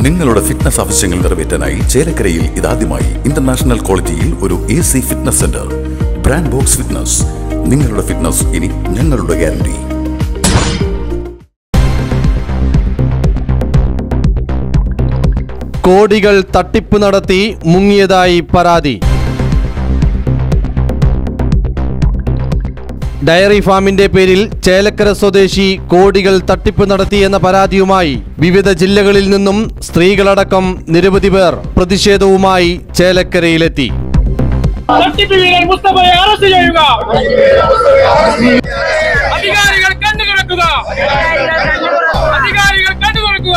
നിങ്ങളുടെ ഫിറ്റ്നസ് ആവശ്യങ്ങൾ നിറവേറ്റാനായി ചേലക്കരയിൽ ഇതാദ്യമായി ഇന്റർനാഷണൽ ക്വാളിറ്റിയിൽ ഒരു A C fitness centre brand box fitness നിങ്ങളുടെ ഫിറ്റ്നസ് ഇനി ഞങ്ങളുടെ ഗ്യാരണ്ടി കോടികൾ തട്ടിപ്പ് നടത്തി മുങ്ങിയതായി പരാതി ഡയറി ഫാമിന്റെ പേരിൽ ചേലക്കര സ്വദേശി കോടികൾ തട്ടിപ്പ് നടത്തിയെന്ന പരാതിയുമായി വിവിധ ജില്ലകളിൽ നിന്നും സ്ത്രീകളടക്കം നിരവധി പേർ പ്രതിഷേധവുമായി ചേലക്കരയിലെത്തി തട്ടിപ്പ് വീരൻ മുസ്തഫയെ അറസ്റ്റ് ചെയ്യുക അധികാരികൾ കണ്ണു തുറക്കുക അധികാരികൾ കണ്ണു തുറക്കുക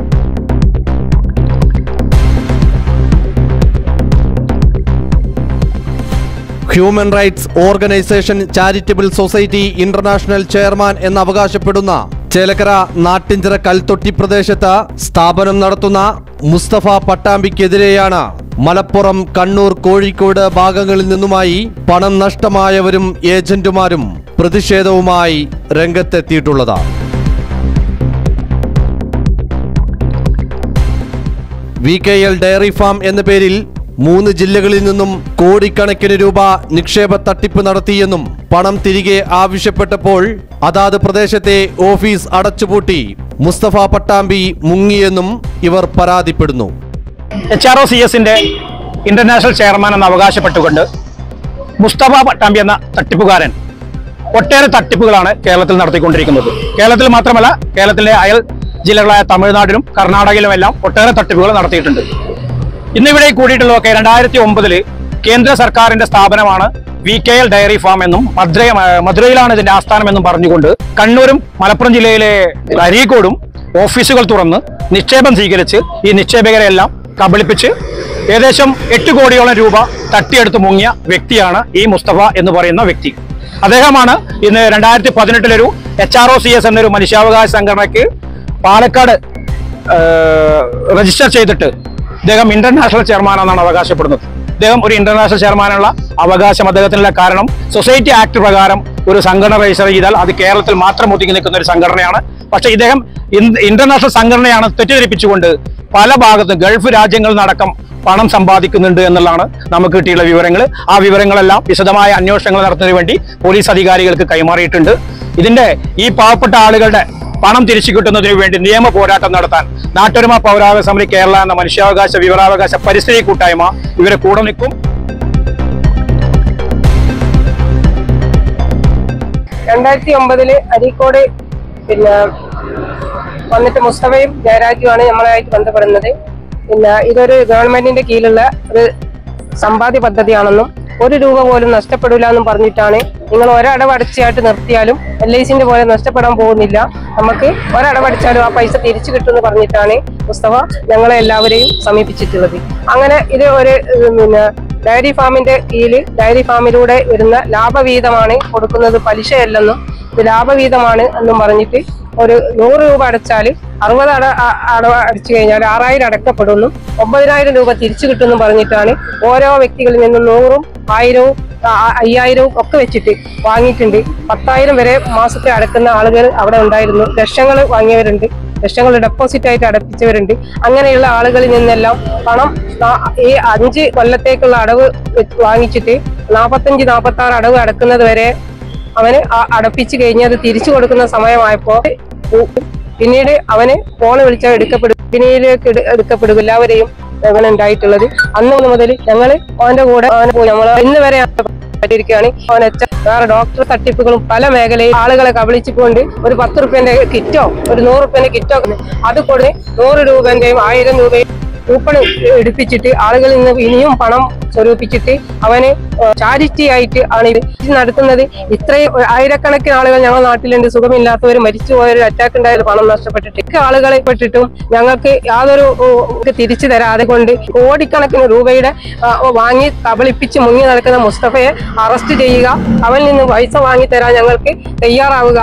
human rights organisation charitable society international chairman എന്ന് അവകാശപ്പെടുന്ന ചേലക്കര നാട്ടിഞ്ചിറ കൽത്തൊട്ടി പ്രദേശത്ത് സ്ഥാപനം നടത്തുന്ന മുസ്തഫ പട്ടാമ്പിക്കെതിരെയാണ് മലപ്പുറം കണ്ണൂർ കോഴിക്കോട് ഭാഗങ്ങളിൽ നിന്നുമായി പണം നഷ്ടമായവരും ഏജന്റുമാരും പ്രതിഷേധവുമായി രംഗത്തെത്തിയിട്ടുള്ളത് V K L dairy farm എന്ന പേരിൽ മൂന്ന് ജില്ലകളിൽ നിന്നും കോടിക്കണക്കിന് രൂപ നിക്ഷേപ തട്ടിപ്പ് നടത്തിയെന്നും പണം തിരികെ ആവശ്യപ്പെട്ടപ്പോൾ അതാത് പ്രദേശത്തെ ഓഫീസ് അടച്ചുപൂട്ടി മുസ്തഫ പട്ടാമ്പി മുങ്ങിയെന്നും ഇവർ പരാതിപ്പെടുന്നു എച്ച് ആർ ഒ സി എസിന്റെ ഇന്റർനാഷണൽ ചെയർമാൻ എന്ന് അവകാശപ്പെട്ടുകൊണ്ട് മുസ്തഫ പട്ടാമ്പി എന്ന തട്ടിപ്പുകാരൻ ഒട്ടേറെ തട്ടിപ്പുകളാണ് കേരളത്തിൽ നടത്തിക്കൊണ്ടിരിക്കുന്നത് കേരളത്തിൽ മാത്രമല്ല കേരളത്തിലെ അയൽ ജില്ലകളായ തമിഴ്നാട്ടിലും കർണാടകയിലും എല്ലാം ഒട്ടേറെ തട്ടിപ്പുകൾ നടത്തിയിട്ടുണ്ട് ഇന്നിവിടെ കൂടിയിട്ടുള്ളതൊക്കെ രണ്ടായിരത്തി ഒമ്പതില് കേന്ദ്ര സർക്കാരിന്റെ സ്ഥാപനമാണ് V K L dairy farm എന്നും മധുര മധുരയിലാണ് ഇതിന്റെ ആസ്ഥാനം എന്നും പറഞ്ഞുകൊണ്ട് കണ്ണൂരും മലപ്പുറം ജില്ലയിലെ അരീക്കോടും ഓഫീസുകൾ തുറന്ന് നിക്ഷേപം സ്വീകരിച്ച് ഈ നിക്ഷേപകരെ എല്ലാം കബളിപ്പിച്ച് ഏകദേശം എട്ട് കോടിയോളം രൂപ തട്ടിയെടുത്ത് മുങ്ങിയ വ്യക്തിയാണ് ഈ മുസ്തഫ എന്ന് പറയുന്ന വ്യക്തി അദ്ദേഹമാണ് ഇന്ന് രണ്ടായിരത്തി പതിനെട്ടിലൊരു H R O C S എന്നൊരു മനുഷ്യാവകാശ സംഘടനയ്ക്ക് പാലക്കാട് ഏഹ്, രജിസ്റ്റർ ചെയ്തിട്ട് ഇദ്ദേഹം ഇന്റർനാഷണൽ ചെയർമാനാണെന്നാണ് അവകാശപ്പെടുന്നത് ഇദ്ദേഹം ഒരു ഇന്റർനാഷണൽ ചെയർമാനുള്ള അവകാശം അദ്ദേഹത്തിനുള്ള കാരണം സൊസൈറ്റി ആക്ട് പ്രകാരം ഒരു സംഘടന രജിസ്റ്റർ ചെയ്താൽ അത് കേരളത്തിൽ മാത്രം ഒതുങ്ങി നിൽക്കുന്ന ഒരു സംഘടനയാണ് പക്ഷേ ഇദ്ദേഹം ഇൻ- ഇന്റർനാഷണൽ സംഘടനയാണ് തെറ്റിദ്ധരിപ്പിച്ചുകൊണ്ട് പല ഭാഗത്തും ഗൾഫ് രാജ്യങ്ങളിൽ നിന്നടക്കം പണം സമ്പാദിക്കുന്നുണ്ട് എന്നുള്ളതാണ് നമുക്ക് കിട്ടിയുള്ള വിവരങ്ങൾ ആ വിവരങ്ങളെല്ലാം വിശദമായ അന്വേഷണങ്ങൾ നടത്തുന്നതിന് വേണ്ടി പോലീസ് അധികാരികൾക്ക് കൈമാറിയിട്ടുണ്ട് ഇതിന്റെ ഈ പാവപ്പെട്ട ആളുകളുടെ പണം തിരിച്ചു കിട്ടുന്നതിന് വേണ്ടി നിയമ പോരാട്ടം നടത്താൻ നാട്ടൊരുമ പൗരാവകാശ സമിതി കേരള എന്ന മനുഷ്യാവകാശ വിവരാവകാശ പരിസ്ഥിതി കൂട്ടായ്മ ഇവരെ കൂടെ നിൽക്കും രണ്ടായിരത്തി ഒമ്പതില് അരീക്കോട് പിന്നെ വന്നിട്ട് മുസ്തഫയും ജയരാജുമാണ് നമ്മളുമായിട്ട് ബന്ധപ്പെടുന്നത് പിന്നെ ഇതൊരു ഗവൺമെന്റിന്റെ കീഴിലുള്ള ഒരു സമ്പാദ്യ പദ്ധതിയാണെന്നും ഒരു രൂപ പോലും നഷ്ടപ്പെടില്ല എന്നും പറഞ്ഞിട്ടാണ് നിങ്ങൾ ഒരടവടച്ചായിട്ട് നിർത്തിയാലും എൽ ഐ സിന്റെ പോലെ നഷ്ടപ്പെടാൻ പോകുന്നില്ല നമുക്ക് ഒരടവടച്ചാലും ആ പൈസ തിരിച്ചു കിട്ടുമെന്ന് പറഞ്ഞിട്ടാണ് മുസ്തഫ ഞങ്ങളെ എല്ലാവരെയും സമീപിച്ചിട്ടുള്ളത് അങ്ങനെ ഇത് ഒരു ഉം, പിന്നെ ഡയറി ഫാമിന്റെ കീഴിൽ ഡയറി ഫാമിലൂടെ വരുന്ന ലാഭവീതമാണ് കൊടുക്കുന്നത് പലിശയല്ലെന്നും ഇത് ലാഭവീതമാണ് എന്നും പറഞ്ഞിട്ട് ഒരു നൂറ് രൂപ അടച്ചാൽ അറുപത് അട അ- അടവ് അടച്ചു കഴിഞ്ഞാൽ ആറായിരം അടക്കപ്പെടുന്നു ഒമ്പതിനായിരം രൂപ തിരിച്ചു കിട്ടുമെന്നും പറഞ്ഞിട്ടാണ് ഓരോ വ്യക്തികളിൽ നിന്നും നൂറും ആയിരവും ആ, അയ്യായിരവും ഒക്കെ വെച്ചിട്ട് വാങ്ങിയിട്ടുണ്ട് പത്തായിരം വരെ മാസത്തെ അടക്കുന്ന ആളുകൾ അവിടെ ഉണ്ടായിരുന്നു ലക്ഷങ്ങൾ വാങ്ങിയവരുണ്ട് ലക്ഷങ്ങൾ ഡെപ്പോസിറ്റ് ആയിട്ട് അടപ്പിച്ചവരുണ്ട് അങ്ങനെയുള്ള ആളുകളിൽ നിന്നെല്ലാം പണം നാ- ഈ അഞ്ച് കൊല്ലത്തേക്കുള്ള അടവ് വെച്ച് വാങ്ങിച്ചിട്ട് നാപ്പത്തഞ്ച് നാപ്പത്തി ആറ് അടവ് അടക്കുന്നത് വരെ അവന് ആ- അടപ്പിച്ച് കഴിഞ്ഞ് അത് തിരിച്ചു കൊടുക്കുന്ന സമയമായപ്പോ ഉ- പിന്നീട് അവന് ഫോൺ വിളിച്ചാൽ എടുക്കപ്പെടും പിന്നീടിലേക്ക് എടു- എടുക്കപ്പെടും എല്ലാവരെയും അങ്ങനെ ഉണ്ടായിട്ടുള്ളത് അന്ന് മുതൽ ഞങ്ങൾ അവന്റെ കൂടെ അവനെ പോയി നമ്മൾ ഇന്ന് വരെ പറ്റിയിരിക്കുകയാണ് അവൻ എച്ച വേറെ ഡോക്ടർ തട്ടിപ്പുകളും പല മേഖലയിൽ ആളുകളെ കബളിച്ചുകൊണ്ട് ഒരു പത്ത് റുപ്യന്റെ കിറ്റോ ഒരു നൂറ് റുപ്യന്റെ കിറ്റോ അത് കൊടുത്ത് നൂറ് രൂപന്റെയും ആയിരം രൂപയും കൂപ്പൺ എടുപ്പിച്ചിട്ട് ആളുകളിൽ നിന്ന് ഇനിയും പണം സ്വരൂപിച്ചിട്ട് അവന് ചാരിറ്റി ആയിട്ട് ആണ് ഇത് നടത്തുന്നത് ഇത്രയും ആയിരക്കണക്കിന് ആളുകൾ ഞങ്ങളുടെ നാട്ടിലുണ്ട് സുഖമില്ലാത്തവർ മരിച്ചുപോയവർ അറ്റാക്ക് ഉണ്ടായാലും പണം നഷ്ടപ്പെട്ടിട്ട് ഒക്കെ ആളുകളെ പെട്ടിട്ടും ഞങ്ങൾക്ക് യാതൊരു ഉം, ഇത് തിരിച്ചു തരാതെ കൊണ്ട് കോടിക്കണക്കിന് രൂപയുടെ ആ, വാങ്ങി കബളിപ്പിച്ച് മുങ്ങി നടക്കുന്ന മുസ്തഫയെ അറസ്റ്റ് ചെയ്യുക അവനിൽ നിന്ന് പൈസ വാങ്ങി തരാൻ ഞങ്ങൾക്ക് തയ്യാറാവുക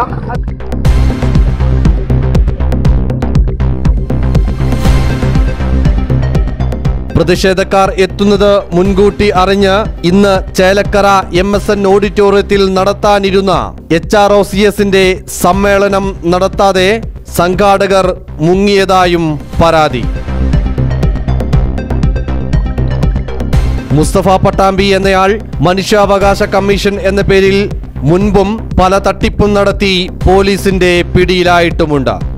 പ്രതിഷേധക്കാർ എത്തുന്നത് മുൻകൂട്ടി അറിഞ്ഞ് ഇന്ന് ചേലക്കര എം എസ് എൻ ഓഡിറ്റോറിയത്തിൽ നടത്താനിരുന്ന എച്ച് ആർ ഒ സി എസിന്റെ സമ്മേളനം നടത്താതെ സംഘാടകർ മുങ്ങിയതായും പരാതി മുസ്തഫ പട്ടാമ്പി എന്നയാൾ മനുഷ്യാവകാശ കമ്മീഷൻ എന്ന പേരിൽ മുൻപും പല തട്ടിപ്പും നടത്തി പോലീസിന്റെ പിടിയിലായിട്ടുമുണ്ട്